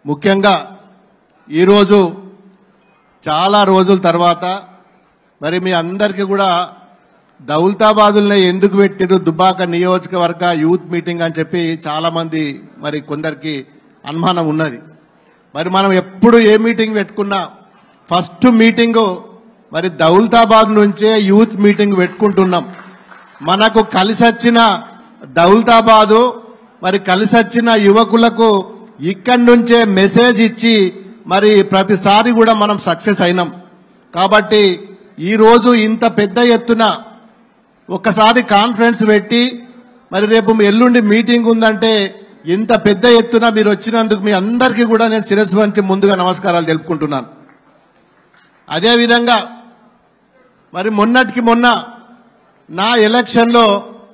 ముఖ్యంగా ఈరోజు చాలా రోజుల తర్వాత మరి మీ అందరికీ కూడా దౌలతాబాదుల్ని ఎందుకు పెట్టిరు దుబ్బాక నియోజకవర్గ యూత్ మీటింగ్ అని చెప్పి చాలా మంది మరి కొందరికి అనుమానం ఉన్నది మరి మనం ఎప్పుడు ఏ మీటింగ్ పెట్టుకున్నా ఫస్ట్ మీటింగ్ మరి దౌలతాబాద్ నుంచే యూత్ మీటింగ్ పెట్టుకుంటున్నాం మనకు కలిసొచ్చిన దౌలతాబాదు మరి కలిసొచ్చిన యువకులకు ఇక్కడి నుంచే మెసేజ్ ఇచ్చి మరి ప్రతిసారి కూడా మనం సక్సెస్ అయినాం కాబట్టి ఈ రోజు ఇంత పెద్ద ఎత్తున ఒక్కసారి కాన్ఫరెన్స్ పెట్టి మరి రేపు మీ ఎల్లుండి మీటింగ్ ఉందంటే ఇంత పెద్ద ఎత్తున మీరు వచ్చినందుకు మీ అందరికీ కూడా నేను శిరస్సు వంచి ముందుగా నమస్కారాలు తెలుపుకుంటున్నాను అదేవిధంగా మరి మొన్నటికి మొన్న నా ఎలక్షన్లో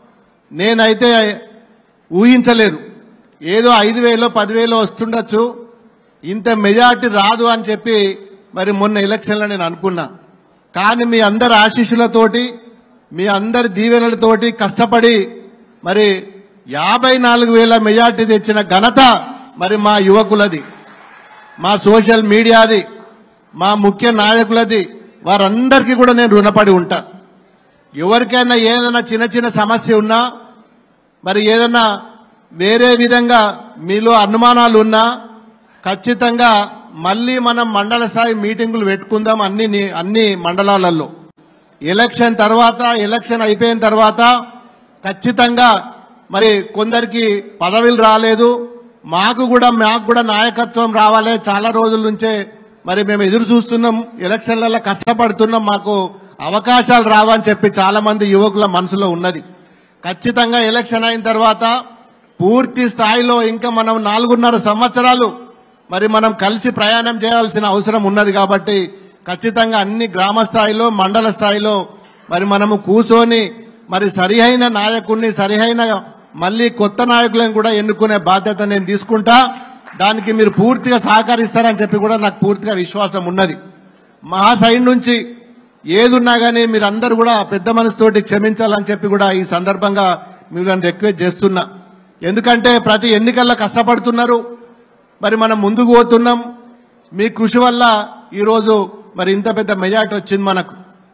నేనైతే ఊహించలేదు ఏదో ఐదు వేలో పదివేలో వస్తుండొచ్చు ఇంత మెజార్టీ రాదు అని చెప్పి మరి మొన్న ఎలక్షన్లో నేను అనుకున్నా కానీ మీ అందరి ఆశీస్సులతోటి మీ అందరి దీవెనలతోటి కష్టపడి మరి యాభై నాలుగు వేల మెజార్టీ తెచ్చిన ఘనత మరి మా యువకులది మా సోషల్ మీడియాది మా ముఖ్య నాయకులది వారందరికీ కూడా నేను రుణపడి ఉంటా ఎవరికైనా ఏదైనా చిన్న చిన్న సమస్య ఉన్నా మరి ఏదైనా వేరే విధంగా మీలో అనుమానాలు ఉన్నా ఖచ్చితంగా మళ్ళీ మనం మండల స్థాయి మీటింగులు పెట్టుకుందాం అన్ని ని- అన్ని మండలాలలో ఎలక్షన్ తర్వాత ఎలక్షన్ అయిపోయిన తర్వాత ఖచ్చితంగా మరి కొందరికి పదవులు రాలేదు మాకు కూడా మాకు కూడా నాయకత్వం రావాలి చాలా రోజుల నుంచే మరి మేము ఎదురు చూస్తున్నాం ఎలక్షన్లలో కష్టపడుతున్నాం మాకు అవకాశాలు రావని చెప్పి చాలా మంది యువకుల మనసులో ఉన్నది ఖచ్చితంగా ఎలక్షన్ అయిన తర్వాత పూర్తి స్థాయిలో ఇంకా మనం నాలుగున్నర సంవత్సరాలు మరి మనం కలిసి ప్రయాణం చేయాల్సిన అవసరం ఉన్నది కాబట్టి ఖచ్చితంగా అన్ని గ్రామ స్థాయిలో మండల స్థాయిలో మరి మనము కూర్చొని మరి సరిహైన నాయకుడిని సరిహైన మళ్ళీ కొత్త నాయకులను కూడా ఎన్నుకునే బాధ్యత నేను తీసుకుంటా దానికి మీరు పూర్తిగా సహకరిస్తారని చెప్పి కూడా నాకు పూర్తిగా విశ్వాసం ఉన్నది మా సైడ్ నుంచి ఏదున్నా కానీ మీరందరూ కూడా పెద్ద మనసుతోటి క్షమించాలని చెప్పి కూడా ఈ సందర్భంగా మిమ్మల్ని రిక్వెస్ట్ చేస్తున్నా ఎందుకంటే ప్రతి ఎన్నికల్లో కష్టపడుతున్నారు మరి మనం ముందుకు పోతున్నాం మీ కృషి వల్ల ఈరోజు మరి ఇంత పెద్ద మెజార్టీ వచ్చింది మనకు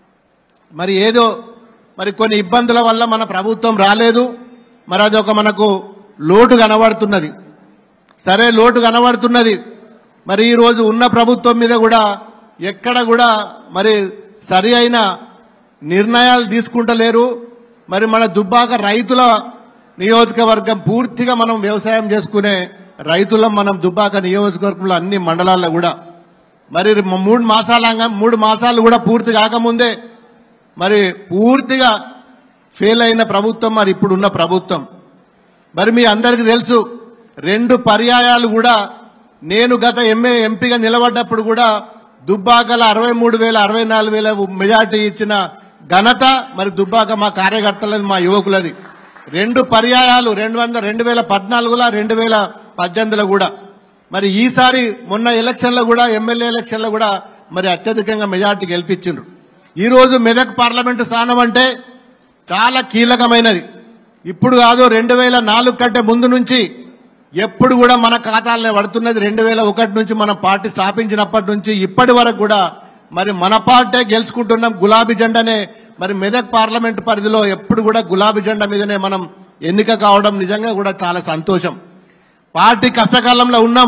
మరి ఏదో మరి కొన్ని ఇబ్బందుల వల్ల మన ప్రభుత్వం రాలేదు మరి అది ఒక మనకు లోటు కనబడుతున్నది సరే లోటు కనబడుతున్నది మరి ఈ రోజు ఉన్న ప్రభుత్వం మీద కూడా ఎక్కడ కూడా మరి సరి అయిన నిర్ణయాలు తీసుకుంటలేరు మరి మన దుబ్బాక రైతుల నియోజకవర్గం పూర్తిగా మనం వ్యవసాయం చేసుకునే రైతులం మనం దుబ్బాక నియోజకవర్గంలో అన్ని మండలాల్లో కూడా మరి మూడు మాసాల మూడు మాసాలు కూడా పూర్తి కాకముందే మరి పూర్తిగా ఫెయిల్ అయిన ప్రభుత్వం మరి ఇప్పుడున్న ప్రభుత్వం మరి మీ అందరికీ తెలుసు రెండు పర్యాయాలు కూడా నేను గత ఎంఏ ఎంపీగా నిలబడ్డప్పుడు కూడా దుబ్బాకల అరవై మూడు వేల అరవై నాలుగు వేల మెజార్టీ ఇచ్చిన ఘనత మరి దుబ్బాక మా కార్యకర్తలది మా యువకులది రెండు పర్యాయాలు రెండు వందల రెండు వేల పద్నాలుగులో రెండు వేల పద్దెనిమిదిలో కూడా మరి ఈసారి మొన్న ఎలక్షన్లో కూడా ఎమ్మెల్యే ఎలక్షన్లో కూడా మరి అత్యధికంగా మెజార్టీ గెలిపించిండ్రు ఈ రోజు మెదక్ పార్లమెంటు స్థానం అంటే చాలా కీలకమైనది ఇప్పుడు కాదు రెండు వేల నాలుగు కంటే ముందు నుంచి ఎప్పుడు కూడా మన ఖాతాలనే పడుతున్నది రెండు వేల ఒకటి నుంచి మనం పార్టీ స్థాపించినప్పటి నుంచి ఇప్పటి వరకు కూడా మరి మన పార్టీ గెలుచుకుంటున్నాం గులాబీ జెండానే మరి మెదక్ పార్లమెంట్ పరిధిలో ఎప్పుడు కూడా గులాబీ జెండా మీదనే మనం ఎన్నిక కావడం నిజంగా కూడా చాలా సంతోషం పార్టీ కష్టకాలంలో ఉన్నాం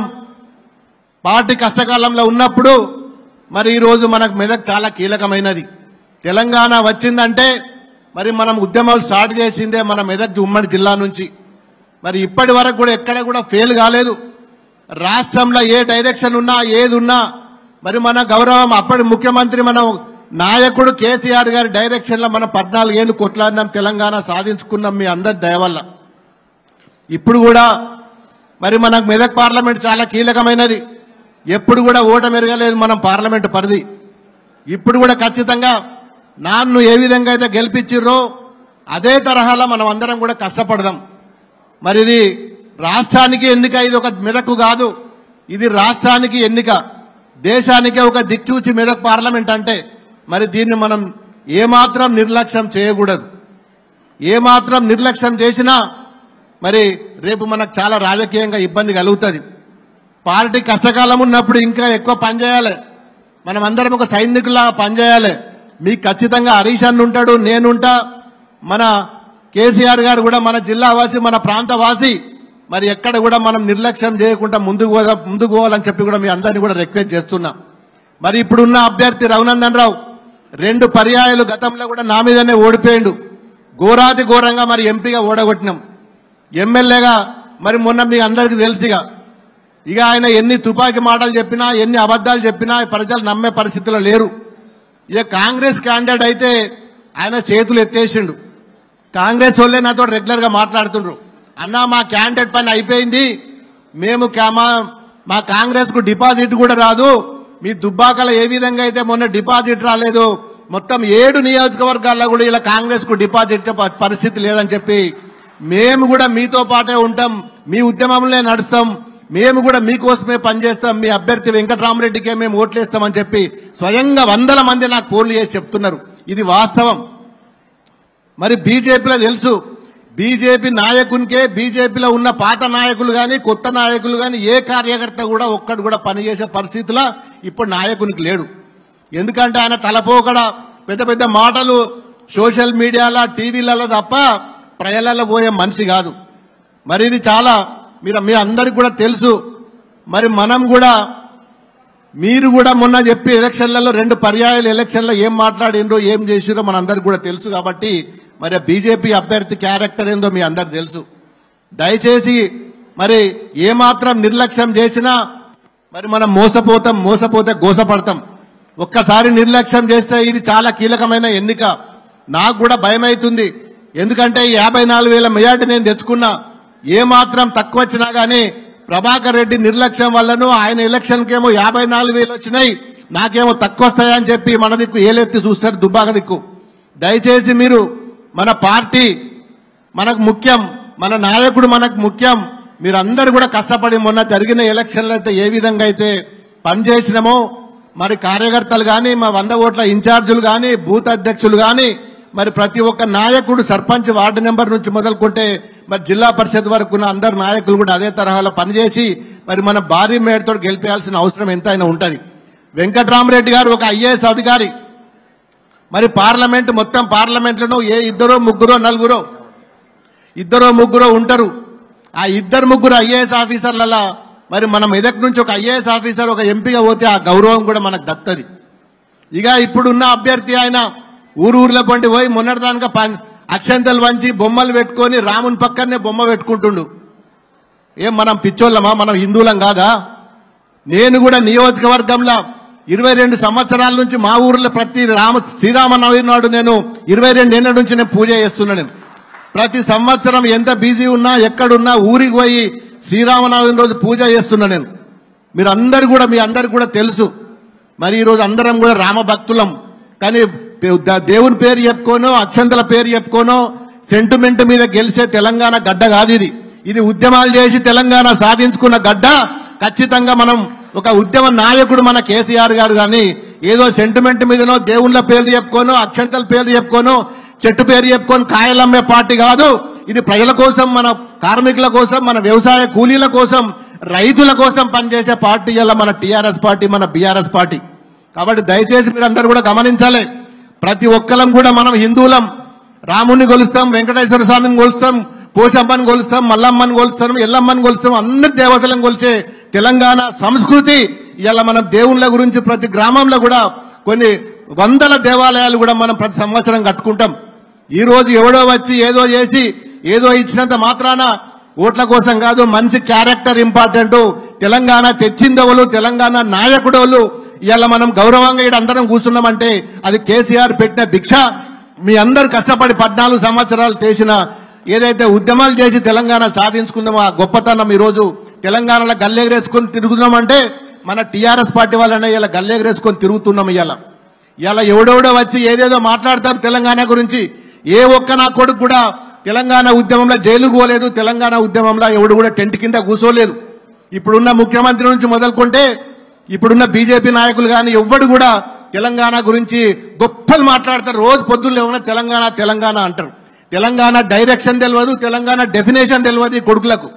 పార్టీ కష్టకాలంలో ఉన్నప్పుడు మరి ఈ రోజు మనకు మెదక్ చాలా కీలకమైనది తెలంగాణ వచ్చిందంటే మరి మనం ఉద్యమాలు స్టార్ట్ చేసిందే మన మెదక్ ఉమ్మడి జిల్లా నుంచి మరి ఇప్పటి వరకు కూడా ఎక్కడ కూడా ఫెయిల్ కాలేదు రాష్ట్రంలో ఏ డైరెక్షన్ ఉన్నా ఏది ఉన్నా మరి మన గౌరవం అప్పటి ముఖ్యమంత్రి మన నాయకుడు కేసీఆర్ గారి డైరెక్షన్ లో మనం పద్నాలుగేళ్లు కొట్లాడినాం తెలంగాణ సాధించుకున్నాం మీ అందరి దయ వల్ల ఇప్పుడు కూడా మరి మనకు మెదక్ పార్లమెంట్ చాలా కీలకమైనది ఎప్పుడు కూడా ఓటమి ఎరగలేదు మనం పార్లమెంట్ పరిధి ఇప్పుడు కూడా ఖచ్చితంగా నాన్ను ఏ విధంగా అయితే గెలిపించిర్రో అదే తరహాలో మనం అందరం కూడా కష్టపడదాం మరి ఇది రాష్ట్రానికి ఎన్నిక ఇది ఒక మెదకు కాదు ఇది రాష్ట్రానికి ఎన్నిక దేశానికే ఒక దిక్చూచి మెదక్ పార్లమెంట్ అంటే మరి దీన్ని మనం ఏమాత్రం నిర్లక్ష్యం చేయకూడదు ఏమాత్రం నిర్లక్ష్యం చేసినా మరి రేపు మనకు చాలా రాజకీయంగా ఇబ్బంది కలుగుతుంది పార్టీ కష్టకాలం ఉన్నప్పుడు ఇంకా ఎక్కువ పనిచేయాలి మనం అందరం ఒక సైనికులాగా పనిచేయాలి మీకు ఖచ్చితంగా హరీష్ అన్న ఉంటాడు నేనుంటా మన కేసీఆర్ గారు కూడా మన జిల్లా వాసి మన ప్రాంత వాసి మరి ఎక్కడ కూడా మనం నిర్లక్ష్యం చేయకుండా ముందుకు పోదా- ముందుకు పోవాలని చెప్పి కూడా మీ అందరినీ కూడా రిక్వెస్ట్ చేస్తున్నా మరి ఇప్పుడున్న అభ్యర్థి రఘునందన్ రావు రెండు పర్యాయాలు గతంలో కూడా నా మీదనే ఓడిపోయిండు ఘోరాతి ఘోరంగా మరి ఎంపీగా ఓడగొట్టినాం ఎమ్మెల్యేగా మరి మొన్న మీ అందరికీ తెలుసుగా ఇక ఆయన ఎన్ని తుపాకీ మాటలు చెప్పినా ఎన్ని అబద్ధాలు చెప్పినా ప్రజలు నమ్మే పరిస్థితిలో లేరు ఇక కాంగ్రెస్ క్యాండిడేట్ అయితే ఆయన చేతులు ఎత్తేసిండు కాంగ్రెస్ వాళ్ళే నాతో రెగ్యులర్ గా మాట్లాడుతుండ్రు అన్నా మా క్యాండిడేట్ పని అయిపోయింది మేము కా- మా- మా కాంగ్రెస్ కు డిపాజిట్ కూడా రాదు మీ దుబ్బాకలో ఏ విధంగా అయితే మొన్న డిపాజిట్ రాలేదు మొత్తం ఏడు నియోజకవర్గాల్లో కూడా ఇలా కాంగ్రెస్ కు డిపాజిట్ ఇచ్చే ప- పరిస్థితి లేదని చెప్పి మేము కూడా మీతో పాటే ఉంటాం మీ ఉద్యమంలో నడుస్తాం మేము కూడా మీకోసమే పనిచేస్తాం మీ అభ్యర్థి వెంకటరామరెడ్డికే మేము ఓట్లేస్తామని చెప్పి స్వయంగా వందల మంది నాకు ఫోన్లు చేసి చెప్తున్నారు ఇది వాస్తవం మరి బీజేపీలో తెలుసు బీజేపీ నాయకునికే బీజేపీలో ఉన్న పాత నాయకులు గాని కొత్త నాయకులు గాని ఏ కార్యకర్త కూడా ఒక్కడు కూడా పనిచేసే పరిస్థితిలో ఇప్పుడు నాయకునికి లేడు ఎందుకంటే ఆయన తలపోకడ పెద్ద పెద్ద మాటలు సోషల్ మీడియాలో టీవీలలో తప్ప ప్రజలలో పోయే మనిషి కాదు మరి ఇది చాలా మీరు మీ అందరికి కూడా తెలుసు మరి మనం కూడా మీరు కూడా మొన్న చెప్పి ఎలక్షన్లలో రెండు పర్యాయాలు ఎలక్షన్లో ఏం మాట్లాడిండ్రో ఏం చేసిరో మనందరికి కూడా తెలుసు కాబట్టి మరి బీజేపీ అభ్యర్థి క్యారెక్టర్ ఏందో మీ అందరికి తెలుసు దయచేసి మరి ఏమాత్రం నిర్లక్ష్యం చేసినా మరి మనం మోసపోతాం మోసపోతే గోసపడతాం ఒక్కసారి నిర్లక్ష్యం చేస్తే ఇది చాలా కీలకమైన ఎన్నిక నాకు కూడా భయం అవుతుంది ఎందుకంటే ఈ యాభై నాలుగు వేల మెజార్టీ నేను తెచ్చుకున్నా ఏమాత్రం తక్కువ వచ్చినా గానీ ప్రభాకర్ రెడ్డి నిర్లక్ష్యం వల్లను ఆయన ఎలక్షన్కేమో యాభై నాలుగు వేలు వచ్చినాయి నాకేమో తక్కువ వస్తాయని చెప్పి మన దిక్కు ఏలెత్తి చూస్తారు దుబ్బాక దిక్కు దయచేసి మీరు మన పార్టీ మనకు ముఖ్యం మన నాయకుడు మనకు ముఖ్యం మీరందరూ కూడా కష్టపడి మొన్న జరిగిన ఎలక్షన్లు అయితే ఏ విధంగా అయితే పనిచేసినామో మరి కార్యకర్తలు కానీ మా వంద ఓట్ల ఇన్ఛార్జీలు కానీ బూత్ అధ్యక్షులు కానీ మరి ప్రతి ఒక్క నాయకుడు సర్పంచ్ వార్డు నెంబర్ నుంచి మొదలుకుంటే మరి జిల్లా పరిషత్ వరకు ఉన్న అందరు నాయకులు కూడా అదే తరహాలో పనిచేసి మరి మన భారీ మేడతో గెలిపేయాల్సిన అవసరం ఎంతైనా ఉంటది వెంకట్రామరెడ్డి గారు ఒక ఐఏఎస్ అధికారి మరి పార్లమెంట్ మొత్తం పార్లమెంట్లను ఏ ఇద్దరో ముగ్గురో నలుగురో ఇద్దరో ముగ్గురో ఉంటారు ఆ ఇద్దరు ముగ్గురు ఐఏఎస్ ఆఫీసర్లలో మరి మన మెదక్ నుంచి ఒక ఐఏఎస్ ఆఫీసర్ ఒక ఎంపీగా పోతే ఆ గౌరవం కూడా మనకు దక్కుతుంది ఇక ఇప్పుడున్న అభ్యర్థి ఆయన ఊరు ఊర్లో పండి పోయి మొన్నటిదానిక పన్- అక్షంతలు వంచి బొమ్మలు పెట్టుకొని రాముని పక్కనే బొమ్మ పెట్టుకుంటుండు ఏం మనం పిచ్చోళ్ళమా మనం హిందువులం కాదా నేను కూడా నియోజకవర్గంలో ఇరవై రెండు సంవత్సరాల నుంచి మా ఊర్లో ప్రతి రామ శ్రీరామనవమి నాడు నేను ఇరవై రెండేళ్ల నుంచి నేను పూజ చేస్తున్నాను నేను. ప్రతి సంవత్సరం ఎంత బిజీ ఉన్నా ఎక్కడున్నా ఊరికి పోయి శ్రీరామనవమి రోజు పూజ చేస్తున్నా నేను మీరు అందరు కూడా మీ అందరికి కూడా తెలుసు మరి ఈరోజు అందరం కూడా రామ భక్తులం కానీ ద- దేవుని పేరు చెప్పుకోనో అక్షంతల పేరు చెప్పుకోనో సెంటిమెంట్ మీద గెలిచే తెలంగాణ గడ్డ కాదు ఇది ఇది ఉద్యమాలు చేసి తెలంగాణ సాధించుకున్న గడ్డ ఖచ్చితంగా మనం ఒక ఉద్యమ నాయకుడు మన కేసీఆర్ గారు కానీ ఏదో సెంటిమెంట్ మీదనో దేవుళ్ళ పేర్లు చెప్పుకోనో అక్షంతల పేర్లు చెప్పుకోనో చెట్టు పేరు చెప్పుకొని కాయలమ్మే పార్టీ కాదు ఇది ప్రజల కోసం మన కార్మికుల కోసం మన వ్యవసాయ కూలీల కోసం రైతుల కోసం పనిచేసే పార్టీ ఇలా మన టీఆర్ఎస్ పార్టీ మన బీఆర్ఎస్ పార్టీ కాబట్టి దయచేసి మీరందరూ కూడా గమనించాలి ప్రతి ఒక్కరం కూడా మనం హిందువులం రాముణ్ణి కొలుస్తాం వెంకటేశ్వర స్వామిని కొలుస్తాం పోషమ్మని కొలుస్తాం మల్లమ్మని కొలుస్తాం ఎల్లమ్మని కొలుస్తాం అందరి దేవతలను కొలిసే తెలంగాణ సంస్కృతి ఇలా మనం దేవుళ్ళ గురించి ప్రతి గ్రామంలో కూడా కొన్ని వందల దేవాలయాలు కూడా మనం ప్రతి సంవత్సరం కట్టుకుంటాం ఈ రోజు ఎవడో వచ్చి ఏదో చేసి ఏదో ఇచ్చినంత మాత్రాన ఓట్ల కోసం కాదు మంచి క్యారెక్టర్ ఇంపార్టెంట్ తెలంగాణ తెచ్చిందవలు తెలంగాణ నాయకుడోళ్ళు ఇవాళ మనం గౌరవంగా ఇక్కడ అందరం కూర్చున్నామంటే అది కేసీఆర్ పెట్టిన భిక్ష మీ అందరు కష్టపడి పద్నాలుగు సంవత్సరాలు చేసిన ఏదైతే ఉద్యమాలు చేసి తెలంగాణ సాధించుకుందామో ఆ గొప్పతనం ఈ రోజు తెలంగాణలో గల్లెగరేసుకొని తిరుగుతున్నామంటే మన టీఆర్ఎస్ పార్టీ వాళ్ళనే ఇలా గల్లెగరేసుకొని తిరుగుతున్నాం ఇవాళ ఇలా ఎవడెవడో వచ్చి ఏదేదో మాట్లాడతారు తెలంగాణ గురించి ఏ ఒక్క నా కొడుకు కూడా తెలంగాణ ఉద్యమంలో జైలుకు పోలేదు తెలంగాణ ఉద్యమంలో ఎవడు కూడా టెంట్ కింద కూర్చోలేదు ఇప్పుడున్న ముఖ్యమంత్రి నుంచి మొదలుకుంటే ఇప్పుడున్న బీజేపీ నాయకులు కానీ ఎవ్వడు కూడా తెలంగాణ గురించి గొప్పలు మాట్లాడతారు రోజు పొద్దున్న ఏమన్నా తెలంగాణ తెలంగాణ అంటారు తెలంగాణ డైరెక్షన్ తెలియదు తెలంగాణ డెఫినేషన్ తెలియదు ఈ కొడుకులకు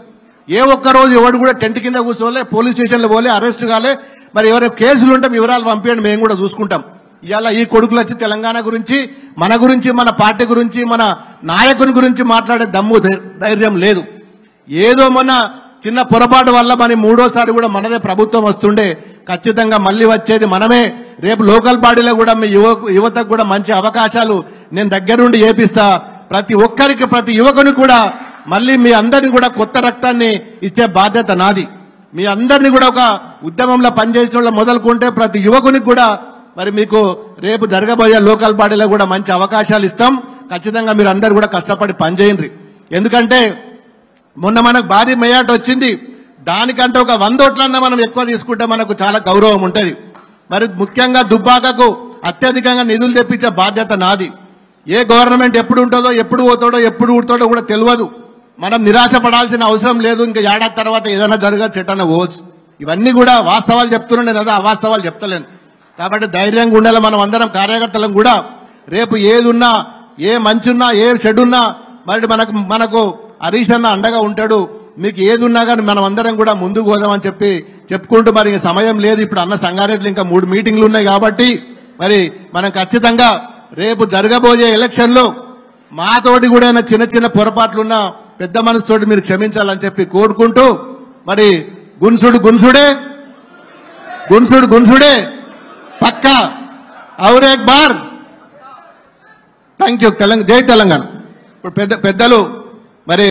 ఏ ఒక్క రోజు ఎవడు కూడా టెంట్ కింద కూర్చోలే పోలీస్ స్టేషన్లో పోలే అరెస్ట్ కాలే మరి ఎవరైనా కేసులు ఉంటే వివరాలు పంపించండి మేము కూడా చూసుకుంటాం ఇవాళ ఈ కొడుకులు వచ్చి తెలంగాణ గురించి మన గురించి మన పార్టీ గురించి మన నాయకుని గురించి మాట్లాడే దమ్ము ధై- ధైర్యం లేదు ఏదో మొన్న చిన్న పొరపాటు వల్ల మరి మూడోసారి కూడా మనదే ప్రభుత్వం వస్తుండే ఖచ్చితంగా మళ్ళీ వచ్చేది మనమే రేపు లోకల్ బాడీలో కూడా మీ యువ యువతకు కూడా మంచి అవకాశాలు నేను దగ్గరుండి ఏపిస్తా ప్రతి ఒక్కరికి ప్రతి యువకుని కూడా మళ్ళీ మీ అందరిని కూడా కొత్త రక్తాన్ని ఇచ్చే బాధ్యత నాది మీ అందరిని కూడా ఒక ఉద్యమంలో పనిచేసిన వాళ్ళు మొదలుకుంటే ప్రతి యువకునికి కూడా మరి మీకు రేపు జరగబోయే లోకల్ బాడీలో కూడా మంచి అవకాశాలు ఇస్తాం ఖచ్చితంగా మీరు అందరు కూడా కష్టపడి పనిచేయండి ఎందుకంటే మొన్న మనకు భారీ మెజార్టీ వచ్చింది దానికంటే ఒక వంద ఓట్లన్నా మనం ఎక్కువ తీసుకుంటే మనకు చాలా గౌరవం ఉంటుంది మరి ముఖ్యంగా దుబ్బాకకు అత్యధికంగా నిధులు తెప్పించే బాధ్యత నాది ఏ గవర్నమెంట్ ఎప్పుడు ఉంటుందో ఎప్పుడు పోతాడో ఎప్పుడు ఊడుతాడో కూడా తెలియదు మనం నిరాశ పడాల్సిన అవసరం లేదు ఇంకా ఏడాది తర్వాత ఏదైనా జరగచ్చు ఎటన్నా పోవచ్చు ఇవన్నీ కూడా వాస్తవాలు చెప్తున్నాను నేను అదే అవాస్తవాలు చెప్తలేను కాబట్టి ధైర్యంగా ఉండాలి మనం అందరం కార్యకర్తలం కూడా రేపు ఏది ఉన్నా ఏ మంచున్నా ఏ చెడున్నా మరి మనకు మనకు హరీష్ అన్న అండగా ఉంటాడు మీకు ఏది ఉన్నా కానీ మనం అందరం కూడా ముందుకు పోదామని చెప్పి చెప్పుకుంటూ మరి ఇంక సమయం లేదు ఇప్పుడు అన్న సంగారెడ్లు ఇంకా మూడు మీటింగ్లు ఉన్నాయి కాబట్టి మరి మనం ఖచ్చితంగా రేపు జరగబోయే ఎలక్షన్ లో మాతోటి కూడా ఏమైనా చిన్న చిన్న పొరపాట్లున్నా పెద్ద మనసుతోటి మీరు క్షమించాలని చెప్పి కోరుకుంటూ మరి గున్సుడు గున్సుడే గున్సుడు గున్సుడే పక్కా ఔర్ ఏక్ బార్ థ్యాంక్ యూ తెలంగాణ జై తెలంగాణ ఇప్పుడు పెద్ద పెద్దలు మరి